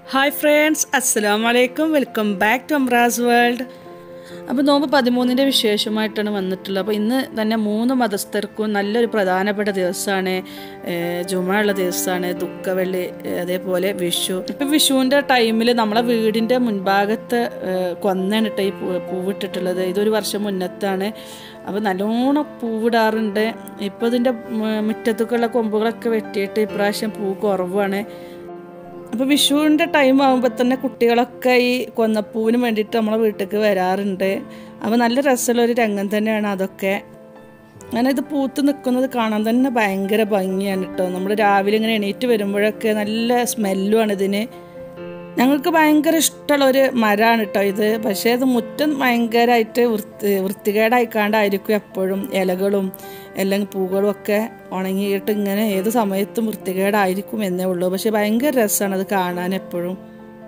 Hi friends അസ്സലാം വലൈക്കും welcome back to Amras world അപ്പോൾ നോമ്പ് പതിമൂന്നിൻ്റെ വിശേഷമായിട്ടാണ് വന്നിട്ടുള്ളത് അപ്പോൾ ഇന്ന് തന്നെ മൂന്ന് മതസ്ഥർക്കും നല്ലൊരു പ്രധാനപ്പെട്ട ദിവസമാണ് ജുമ ഉള്ള ദിവസമാണ് ദുഃഖവെള്ളി ഏഹ് അതേപോലെ വിഷു ഇപ്പം വിഷുവിൻ്റെ ടൈമിൽ നമ്മളെ വീടിൻ്റെ മുൻഭാഗത്ത് ഏഹ് കൊന്നയാണ് കേട്ടോ ഈ പൂ- പൂവിട്ടിട്ടുള്ളത് ഇതൊരു വർഷം മുന്നത്താണ് അപ്പോൾ നല്ലോണം പൂവിടാറുണ്ട് ഇപ്പോൾ ഇതിൻ്റെ മുറ്റത്തേക്കുള്ള കൊമ്പുകളൊക്കെ വെട്ടിയിട്ട് ഇപ്രാവശ്യം പൂ കുറവാണ് അപ്പോൾ വിഷുവിൻ്റെ ടൈം ആകുമ്പോൾ തന്നെ കുട്ടികളൊക്കെ ഈ കൊന്നപ്പൂവിന് വേണ്ടിയിട്ട് നമ്മളെ വീട്ടിലേക്ക് വരാറുണ്ട് അപ്പോൾ നല്ല രസമുള്ള ഒരു രംഗം തന്നെയാണ് അതൊക്കെ അങ്ങനെ ഇത് പൂത്ത് നിൽക്കുന്നത് കാണാൻ തന്നെ ഭയങ്കര ഭംഗിയാണ് കേട്ടോ നമ്മൾ രാവിലെ ഇങ്ങനെ എണീറ്റ് വരുമ്പോഴൊക്കെ നല്ല സ്മെല്ലുമാണ് ഇതിന് ഞങ്ങൾക്ക് ഭയങ്കര ഇഷ്ടമുള്ള ഒരു മരമാണ് കേട്ടോ ഇത് പക്ഷേ ഇത് മുറ്റം ഭയങ്കരമായിട്ട് വൃത്തി വൃത്തികേടായിക്കാണ്ടായിരിക്കും എപ്പോഴും ഇലകളും എല്ലാം പൂക്കളും ഒക്കെ ഉണങ്ങിയിട്ട് ഇങ്ങനെ ഏത് സമയത്തും വൃത്തികേടായിരിക്കും എന്നേ ഉള്ളൂ പക്ഷേ ഭയങ്കര രസമാണ് അത് കാണാൻ എപ്പോഴും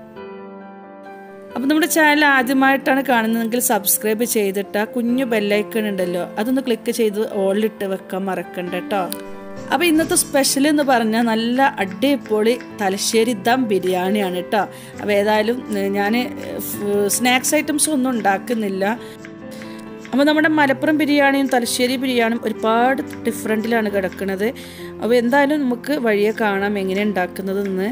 അപ്പം നമ്മുടെ ചാനൽ ആദ്യമായിട്ടാണ് കാണുന്നതെങ്കിൽ സബ്സ്ക്രൈബ് ചെയ്തിട്ട് ആ കുഞ്ഞു ബെല്ലൈക്കൺ ഉണ്ടല്ലോ അതൊന്ന് ക്ലിക്ക് ചെയ്ത് ഓളിലിട്ട് വെക്കാൻ മറക്കണ്ട കേട്ടോ അപ്പോൾ ഇന്നത്തെ സ്പെഷ്യൽ എന്ന് പറഞ്ഞാൽ നല്ല അടിപൊളി തലശ്ശേരി ദം ബിരിയാണിയാണ് കേട്ടോ അപ്പോൾ ഏതായാലും ഞാൻ സ്നാക്സ് ഐറ്റംസ് ഒന്നും ഉണ്ടാക്കുന്നില്ല അപ്പോൾ നമ്മുടെ മലപ്പുറം ബിരിയാണിയും തലശ്ശേരി ബിരിയാണിയും ഒരുപാട് ഡിഫറെൻറ്റിലാണ് കിടക്കുന്നത് അപ്പോൾ എന്തായാലും നമുക്ക് വഴിയെ കാണാം എങ്ങനെ ഉണ്ടാക്കുന്നതെന്ന്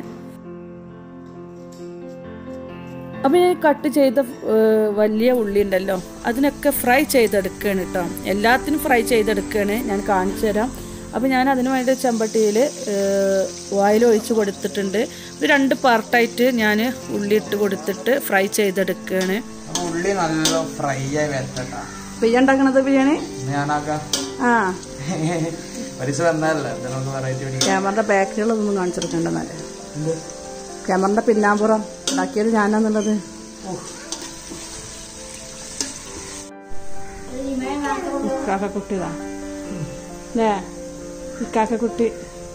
അപ്പോൾ ഞാൻ കട്ട് ചെയ്ത ഏഹ്, വലിയ ഉള്ളി ഉണ്ടല്ലോ അതിനൊക്കെ ഫ്രൈ ചെയ്തെടുക്കുകയാണ് കേട്ടോ എല്ലാത്തിനും ഫ്രൈ ചെയ്തെടുക്കുകയാണ് ഞാൻ കാണിച്ചു തരാം അപ്പോൾ ഞാൻ അതിന് വേണ്ടി ചെമ്പട്ടിയിൽ ഓയിൽ ഒഴിച്ച് കൊടുത്തിട്ടുണ്ട് ഒരു രണ്ട് പാർട്ടായിട്ട് ഞാൻ ഉള്ളി ഇട്ട് കൊടുത്തിട്ട് ഫ്രൈ ചെയ്തെടുക്കുകയാണ് അപ്പൊ ഉള്ളി നല്ല ഫ്രൈ ആയി വരട്ടാ ബിരിയാണി ഉണ്ടാക്കണത് ബിരിയാണി ഞാനാക്കാം ആ ഒരു ദിവസം വന്നാലല്ലേ ഇത് നമുക്ക് വെറൈറ്റി പിടിക്കാം ക്യാമറയുടെ ബാക്കിലുള്ളതൊന്നും കാണിച്ചെടുക്കേണ്ടെന്നല്ലേ ക്യാമറയുടെ പിന്നാമ്പുറം ഉണ്ടാക്കിയത് ഞാനാന്നുള്ളത് കാക്കക്കുട്ടിതാ അല്ലേ ഈ കാക്കക്കുട്ടി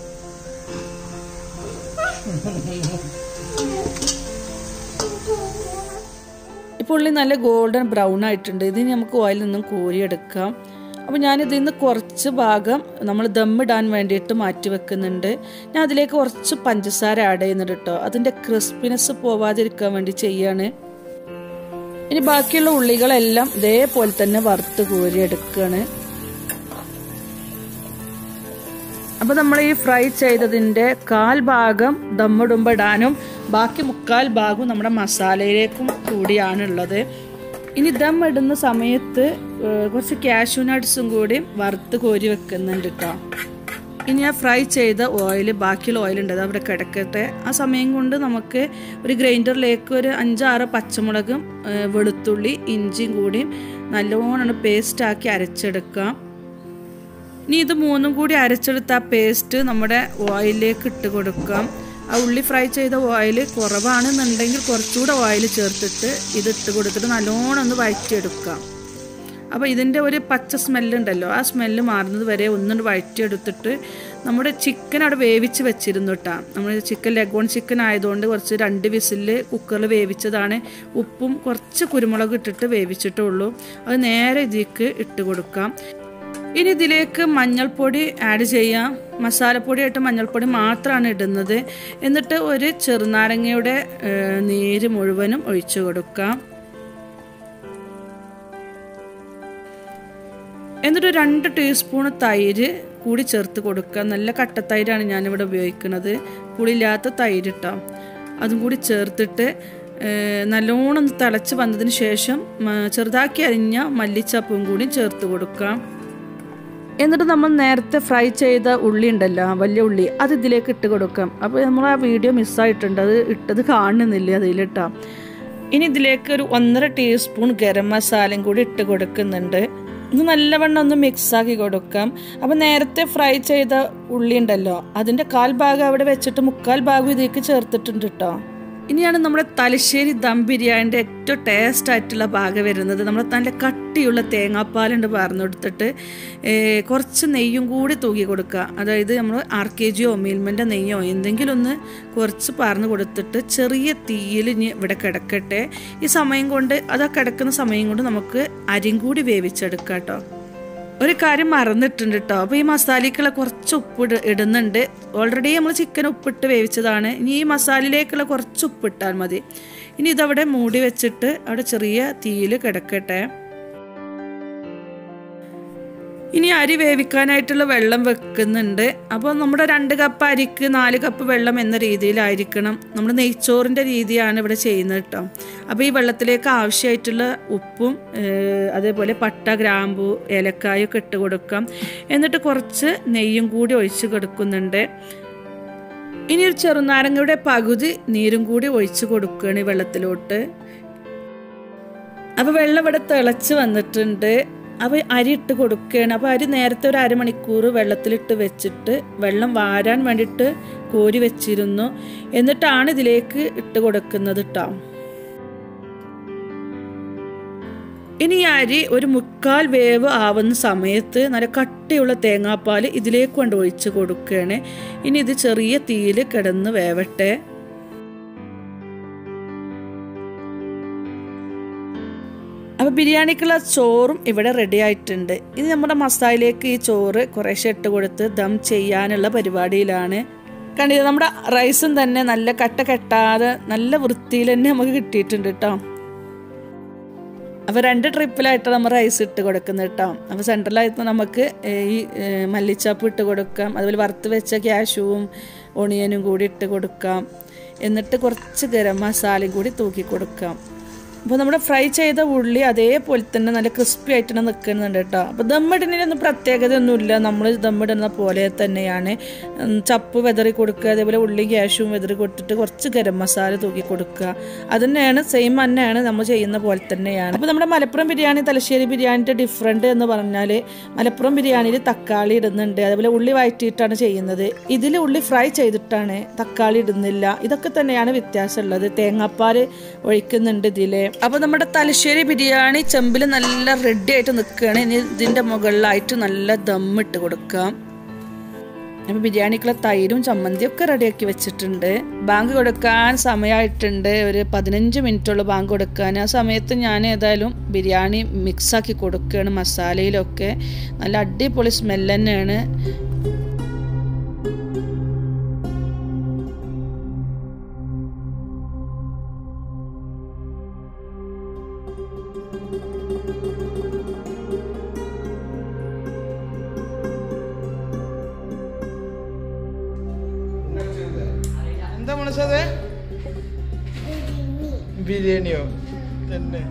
ഇപ്പോൾ ഉള്ളി നല്ല ഗോൾഡൻ ബ്രൗൺ ആയിട്ടുണ്ട് ഇത് നമുക്ക് ഓയിലിൽ നിന്നും കോരിയെടുക്കാം അപ്പോൾ ഞാനിതിൽ നിന്ന് കുറച്ച് ഭാഗം നമ്മൾ ദമ്മിടാൻ വേണ്ടിയിട്ട് മാറ്റി വെക്കുന്നുണ്ട് ഞാൻ അതിലേക്ക് കുറച്ച് പഞ്ചസാര ആഡ് ചെയ്യുന്നുണ്ട് കേട്ടോ അതിൻ്റെ ക്രിസ്പിനെസ് പോവാതിരിക്കാൻ വേണ്ടി ചെയ്യാണ് ഇനി ബാക്കിയുള്ള ഉള്ളികളെല്ലാം ഇതേപോലെ തന്നെ വറുത്ത് കോരിയെടുക്കുകയാണ് അപ്പോൾ നമ്മൾ ഈ ഫ്രൈ ചെയ്തതിൻ്റെ കാൽ ഭാഗം ദമ്മിടുമ്പോൾ ഇടാനും ബാക്കി മുക്കാൽ ഭാഗവും നമ്മുടെ മസാലയിലേക്കും കൂടിയാണുള്ളത് ഇനി ദം ഇടുന്ന സമയത്ത് ഏഹ്, കുറച്ച് കാഷ്യൂ നട്ട്സും കൂടി വറുത്ത് കോരി വെക്കുന്നുണ്ട് കേട്ടോ ഇനി ആ ഫ്രൈ ചെയ്ത ഓയിൽ ബാക്കിയുള്ള ഓയിൽ ഉണ്ട് അത് അവിടെ കിടക്കട്ടെ ആ സമയം കൊണ്ട് നമുക്ക് ഒരു ഗ്രൈൻഡറിലേക്ക് ഒരു അഞ്ചാറ് പച്ചമുളകും ഏഹ്, വെളുത്തുള്ളി ഇഞ്ചിയും കൂടി നല്ലോണം പേസ്റ്റാക്കി അരച്ചെടുക്കാം ഇനി ഇത് മൂന്നും കൂടി അരച്ചെടുത്ത ആ പേസ്റ്റ് നമ്മുടെ ഓയിലിലേക്ക് ഇട്ട് കൊടുക്കാം ആ ഉള്ളി ഫ്രൈ ചെയ്ത ഓയിൽ കുറവാണെന്നുണ്ടെങ്കിൽ കുറച്ചുകൂടെ ഓയിൽ ചേർത്തിട്ട് ഇത് ഇട്ട് കൊടുത്തിട്ട് നല്ലോണം ഒന്ന് വഴറ്റിയെടുക്കാം അപ്പോൾ ഇതിൻ്റെ ഒരു പച്ച സ്മെല്ലുണ്ടല്ലോ ആ സ്മെല്ല് മാറുന്നത് വരെ ഒന്നുകൊണ്ട് വഴറ്റിയെടുത്തിട്ട് നമ്മുടെ ചിക്കൻ അവിടെ വേവിച്ച് വെച്ചിരുന്നു കേട്ടോ നമ്മൾ ചിക്കൻ ലെഗോൺ ചിക്കൻ ആയതുകൊണ്ട് കുറച്ച് രണ്ട് വിസിലിൽ കുക്കറിൽ വേവിച്ചതാണ് ഉപ്പും കുറച്ച് കുരുമുളക് ഇട്ടിട്ട് വേവിച്ചിട്ടേ ഉള്ളൂ അത് നേരെ ഇതിലേക്ക് ഇട്ട് കൊടുക്കാം ഇനി ഇതിലേക്ക് മഞ്ഞൾപ്പൊടി ആഡ് ചെയ്യാം മസാലപ്പൊടിയായിട്ട് മഞ്ഞൾപ്പൊടി മാത്രമാണ് ഇടുന്നത് എന്നിട്ട് ഒരു ചെറുനാരങ്ങയുടെ ഏഹ്, നീര് മുഴുവനും ഒഴിച്ചു കൊടുക്കാം എന്നിട്ട് രണ്ട് ടീസ്പൂൺ തൈര് കൂടി ചേർത്ത് കൊടുക്കുക നല്ല കട്ടത്തൈരാണ് ഞാനിവിടെ ഉപയോഗിക്കുന്നത് പുളിയില്ലാത്ത തൈര് ഇട്ടോ അതും കൂടി ചേർത്തിട്ട് ഏഹ്, നല്ലോണം ഒന്ന് തിളച്ച് വന്നതിന് ശേഷം മ- ചെറുതാക്കി അരിഞ്ഞ മല്ലിച്ചപ്പും കൂടി ചേർത്ത് കൊടുക്കാം എന്നിട്ട് നമ്മൾ നേരത്തെ ഫ്രൈ ചെയ്ത ഉള്ളി ഉണ്ടല്ലോ ആ വലിയ ഉള്ളി അത് ഇതിലേക്ക് ഇട്ട് കൊടുക്കാം അപ്പോൾ നമ്മൾ ആ വീഡിയോ മിസ്സായിട്ടുണ്ട് അത് ഇട്ടത് കാണുന്നില്ല അതിലിട്ടാ ഇനി ഇതിലേക്ക് ഒരു ഒന്നര ടീസ്പൂൺ ഗരം മസാലയും കൂടി ഇട്ട് കൊടുക്കുന്നുണ്ട് ഇത് നല്ലവണ്ണം ഒന്ന് മിക്സാക്കി കൊടുക്കാം അപ്പോൾ നേരത്തെ ഫ്രൈ ചെയ്ത ഉള്ളി ഉണ്ടല്ലോ അതിൻ്റെ കാൽ ഭാഗം അവിടെ വെച്ചിട്ട് മുക്കാൽ ഭാഗം ഇതിലേക്ക് ചേർത്തിട്ടുണ്ട് കേട്ടോ ഇനിയാണ് നമ്മുടെ തലശ്ശേരി ദം ബിരിയാണിൻ്റെ ഏറ്റവും ടേസ്റ്റ് ആയിട്ടുള്ള ഭാഗം വരുന്നത് നമ്മൾ നല്ല കട്ടിയുള്ള തേങ്ങാപ്പാലുണ്ട് പറഞ്ഞു കൊടുത്തിട്ട് ഏ, കുറച്ച് നെയ്യും കൂടി തൂക്കി കൊടുക്കുക അതായത് നമ്മൾ ആർ കെ ജിയോ മീൽമൻ്റെ നെയ്യോ എന്തെങ്കിലും ഒന്ന് കുറച്ച് പറഞ്ഞു കൊടുത്തിട്ട് ചെറിയ തീയിൽ ഇനി ഇവിടെ കിടക്കട്ടെ ഈ സമയം കൊണ്ട് അത് ആ കിടക്കുന്ന സമയം കൊണ്ട് നമുക്ക് അരിയും കൂടി വേവിച്ചെടുക്കാം കേട്ടോ ഒരു കാര്യം മറന്നിട്ടുണ്ട് കേട്ടോ അപ്പോൾ ഈ മസാലയ്ക്കുള്ള കുറച്ച് ഉപ്പ് ഇട- ഇടുന്നുണ്ട് ഓൾറെഡി നമ്മൾ ചിക്കൻ ഉപ്പിട്ട് വേവിച്ചതാണ് ഇനി ഈ മസാലയിലേക്കുള്ള കുറച്ച് ഉപ്പിട്ടാൽ മതി ഇനി ഇതവിടെ മൂടി വെച്ചിട്ട് അവിടെ ചെറിയ തീയിൽ കിടക്കട്ടെ ഇനി അരി വേവിക്കാനായിട്ടുള്ള വെള്ളം വെക്കുന്നുണ്ട് അപ്പോൾ നമ്മുടെ രണ്ട് കപ്പ് അരിക്ക് നാല് കപ്പ് വെള്ളം എന്ന രീതിയിലായിരിക്കണം നമ്മൾ നെയ്ച്ചോറിൻ്റെ രീതിയാണ് ഇവിടെ ചെയ്യുന്നത് കേട്ടോ അപ്പോൾ ഈ വെള്ളത്തിലേക്ക് ആവശ്യമായിട്ടുള്ള ഉപ്പും ഏഹ്, അതേപോലെ പട്ട ഗ്രാമ്പു ഏലക്കായൊക്കെ ഇട്ട് കൊടുക്കാം എന്നിട്ട് കുറച്ച് നെയ്യും കൂടി ഒഴിച്ച് കൊടുക്കുന്നുണ്ട് ഇനി ഒരു ചെറുനാരങ്ങയുടെ പകുതി നീരും കൂടി ഒഴിച്ച് കൊടുക്കുകയാണ് ഈ വെള്ളത്തിലോട്ട് അപ്പോൾ വെള്ളം ഇവിടെ തിളച്ച് വന്നിട്ടുണ്ട് അപ്പോൾ അരി ഇട്ട് കൊടുക്കുകയാണ് അപ്പോൾ അരി നേരത്തെ ഒരു അരമണിക്കൂർ വെള്ളത്തിലിട്ട് വെച്ചിട്ട് വെള്ളം വാരാൻ വേണ്ടിയിട്ട് കോരി വെച്ചിരുന്നു എന്നിട്ടാണ് ഇതിലേക്ക് ഇട്ട് കൊടുക്കുന്നത് കേട്ടോ ഇനി ഈ അരി ഒരു മുക്കാൽ വേവ് ആവുന്ന സമയത്ത് നല്ല കട്ടിയുള്ള തേങ്ങാപ്പാൽ ഇതിലേക്ക് കൊണ്ട് ഒഴിച്ച് കൊടുക്കുകയാണ് ഇനി ഇത് ചെറിയ തീയിൽ കിടന്ന് വേവട്ടെ അപ്പോൾ ബിരിയാണിക്കുള്ള ചോറും ഇവിടെ റെഡി ആയിട്ടുണ്ട് ഇത് നമ്മുടെ മസാലയിലേക്ക് ഈ ചോറ് കുറേശ്ശെ ഇട്ട് കൊടുത്ത് ദം ചെയ്യാനുള്ള പരിപാടിയിലാണ് കണ്ടില്ല നമ്മുടെ റൈസും തന്നെ നല്ല കട്ട കെട്ടാതെ നല്ല വൃത്തിയിൽ തന്നെ നമുക്ക് കിട്ടിയിട്ടുണ്ട് കേട്ടോ അപ്പോൾ രണ്ട് ട്രിപ്പിലായിട്ട് നമ്മൾ റൈസ് ഇട്ട് കൊടുക്കുന്നത് കേട്ടോ അപ്പോൾ സെൻട്രലായിട്ട് നമുക്ക് ഏഹ്, ഈ ഏഹ്, മല്ലിച്ചപ്പ് ഇട്ട് കൊടുക്കാം അതുപോലെ വറുത്ത് വെച്ച ക്യാഷുവും ഒണിയനും കൂടി ഇട്ട് കൊടുക്കാം എന്നിട്ട് കുറച്ച് ഗരം മസാലയും കൂടി തൂക്കി കൊടുക്കാം അപ്പോൾ നമ്മുടെ ഫ്രൈ ചെയ്ത ഉള്ളി അതേപോലെ തന്നെ നല്ല ക്രിസ്പി ആയിട്ട് തന്നെ നിൽക്കുന്നുണ്ട് കേട്ടോ അപ്പോൾ ദമ്മിടുന്നതിനൊന്നും പ്രത്യേകതയൊന്നുമില്ല നമ്മൾ ദമ്മിടുന്ന പോലെ തന്നെയാണ് ഉം, ചപ്പ് വെതറി കൊടുക്കുക അതേപോലെ ഉള്ളി ക്യാഷും വെതറി കൊടുത്തിട്ട് കുറച്ച് ഗരം മസാല തൂക്കി കൊടുക്കുക അത് തന്നെയാണ് സെയിം തന്നെയാണ് നമ്മൾ ചെയ്യുന്ന പോലെ തന്നെയാണ് അപ്പോൾ നമ്മുടെ മലപ്പുറം ബിരിയാണി തലശ്ശേരി ബിരിയാണിൻ്റെ ഡിഫറെൻറ്റ് എന്ന് പറഞ്ഞാൽ മലപ്പുറം ബിരിയാണിയിൽ തക്കാളി ഇടുന്നുണ്ട് അതേപോലെ ഉള്ളി വഴറ്റിയിട്ടാണ് ചെയ്യുന്നത് ഇതിൽ ഉള്ളി ഫ്രൈ ചെയ്തിട്ടാണ് തക്കാളി ഇടുന്നില്ല ഇതൊക്കെ തന്നെയാണ് വ്യത്യാസമുള്ളത് തേങ്ങാപ്പാൽ ഒഴിക്കുന്നുണ്ട് ഇതിൽ അപ്പോൾ നമ്മുടെ തലശ്ശേരി ബിരിയാണി ചെമ്പിൽ നല്ല റെഡി ആയിട്ട് നിൽക്കുകയാണ് ഇനി ഇതിൻ്റെ മുകളിലായിട്ട് നല്ല ദമ്മിട്ട് കൊടുക്കാം അപ്പോൾ ബിരിയാണിക്കുള്ള തൈരും ചമ്മന്തിയും ഒക്കെ റെഡിയാക്കി വെച്ചിട്ടുണ്ട് ബാങ്ക് കൊടുക്കാൻ സമയമായിട്ടുണ്ട് ഒരു പതിനഞ്ച് മിനിറ്റുള്ള ബാങ്ക് കൊടുക്കാൻ ആ സമയത്ത് ഞാൻ ഏതായാലും ബിരിയാണി മിക്സാക്കി കൊടുക്കുകയാണ് മസാലയിലൊക്കെ നല്ല അടിപൊളി സ്മെല്ല് തന്നെയാണ് എന്താ മനസ്സത് ബിരിയാണിയോ തന്നെ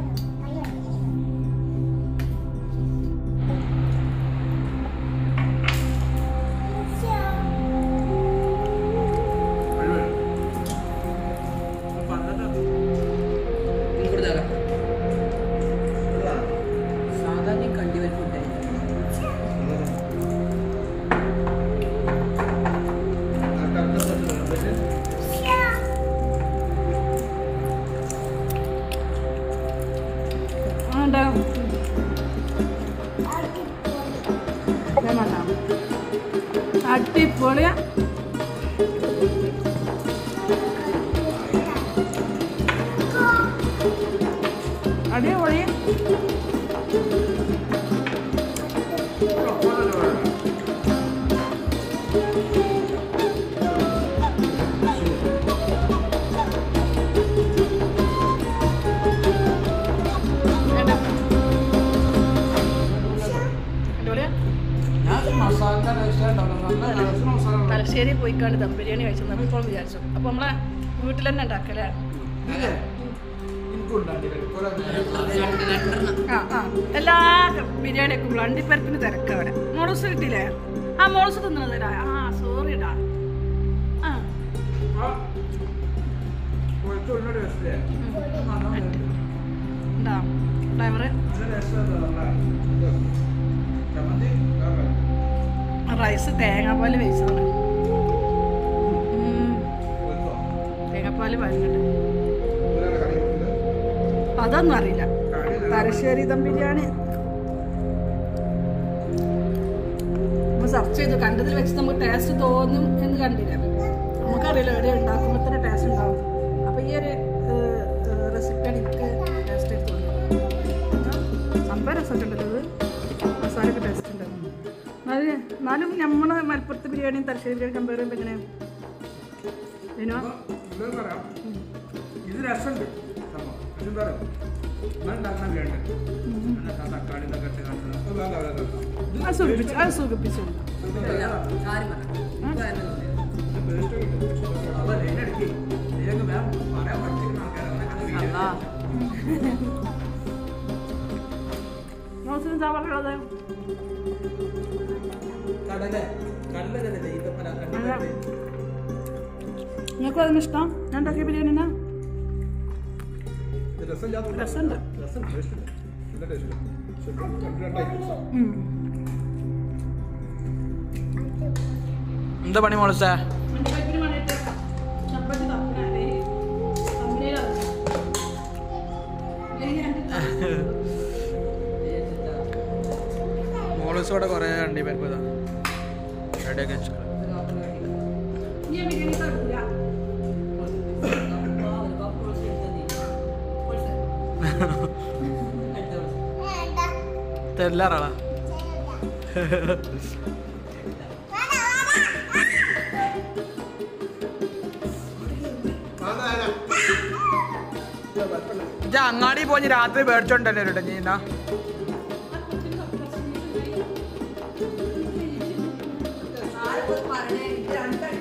സാധാരണ കണ്ടിവരുന്ന ഫുഡായിരിക്കും അടിപൊളിയ അടിപൊളി തലശ്ശേരി പോയിക്കാണ്ട് ദം ബിരിയാണി കഴിച്ചു നമ്മൾ ഇപ്പോൾ വിചാരിച്ചു അപ്പോൾ നമ്മളെ വീട്ടിൽ തന്നെ ഉണ്ടാക്കല്ലേ ആ ആ എല്ലാ ബിരിയാണി വെക്കുമ്പോൾ അണ്ടിപ്പരപ്പിന് തിരക്ക് അവിടെ മോളൂസ് കിട്ടിയില്ലേ ആ മോളൂസ് തിന്നത് തരാ ആ സോറി ഇടാ ആ ഉണ്ടാ ഡ്രൈവറ് റൈസ് തേങ്ങാപ്പാൽ വെച്ചതാണ് തേങ്ങാപ്പാൽ വരുന്നുണ്ട് അതൊന്നും അറിയില്ല തലശ്ശേരി ദം ബിരിയാണി നമ്മൾ സെർച്ച് ചെയ്തു കണ്ടതിൽ വെച്ച് നമുക്ക് ടേസ്റ്റ് തോന്നും എന്ന് കണ്ടില്ല നമുക്കറിയില്ല എവിടെ ഉണ്ടാക്കുമ്പോൾ തന്നെ ടേസ്റ്റ് ഉണ്ടാവും അപ്പോൾ ഈ ഒരു റെസിപ്പിയാണ് എനിക്ക് ടേസ്റ്റ് ആയിട്ട് തോന്നിയത് സംഭവം രസമൊക്കെ ഉണ്ടല്ലോ ഇത് മസാലയൊക്കെ ടേസ്റ്റ് ഉണ്ടാവും നല്ല എന്നാലും നമ്മളെ മലപ്പുറത്ത് ബിരിയാണിയും തലശ്ശേരി ബിരിയാണി കമ്പയർ ചെയ്യുമ്പോൾ എങ്ങനെയാണ് ഇതിനോ എന്താ പറയാം ഇത് രസമുണ്ട് സംഭവം പക്ഷെ എന്താ പറയുക ഞാൻ ഉണ്ടാക്കുന്ന ബിരിയാണി എന്നിട്ട് ആ തക്കാളി ഇതൊക്കെ ഇട്ട് കാണിച്ചത് അത് വേണ്ട, വേണ്ട, വേണ്ട. അത് സുഖിപ്പിച്ചു അത് സുഖിപ്പിച്ചു കാര്യം പറ ഇപ്പൊ എന്നെ തോന്നിയത് ഇത് പേസ്റ്റ് കിട്ടും. അപ്പൊ ഇതിനിടയ്ക്ക് ഇതിനൊക്കെ വേറെ പറയാൻ പഠിച്ചിരിക്കുന്ന ആൾക്കാരാണ് അങ്ങനെ അല്ലാ മോസിന് എന്താ പറയുള്ളത് കടല കടലല്ലേ ഈത്തപ്പന കടല നിങ്ങൾക്ക് അതിന് ഇഷ്ടം ഞാൻ ഉണ്ടാക്കിയ ബിരിയാണിനാ രസം രസമുണ്ട് രസം ടേസ്റ്റ് ഉണ്ട് നല്ല ടേസ്റ്റ് ഉണ്ട് രണ്ട് ഐറ്റംസ് എന്താ പണി മോളസേ മോളസ് ഇവിടെ കുറേ കണ്ടി പരിപ്പ് ഇതാ റെഡിയാക്കി വെച്ചു തെല്ലാറാളാ ഇജ്ജ് അങ്ങാടി പോയി രാത്രി മേടിച്ചോണ്ടല്ലേ കേട്ടോ നീ എന്നാ പറഞ്ഞേ ഇത് രണ്ടായിട്ട്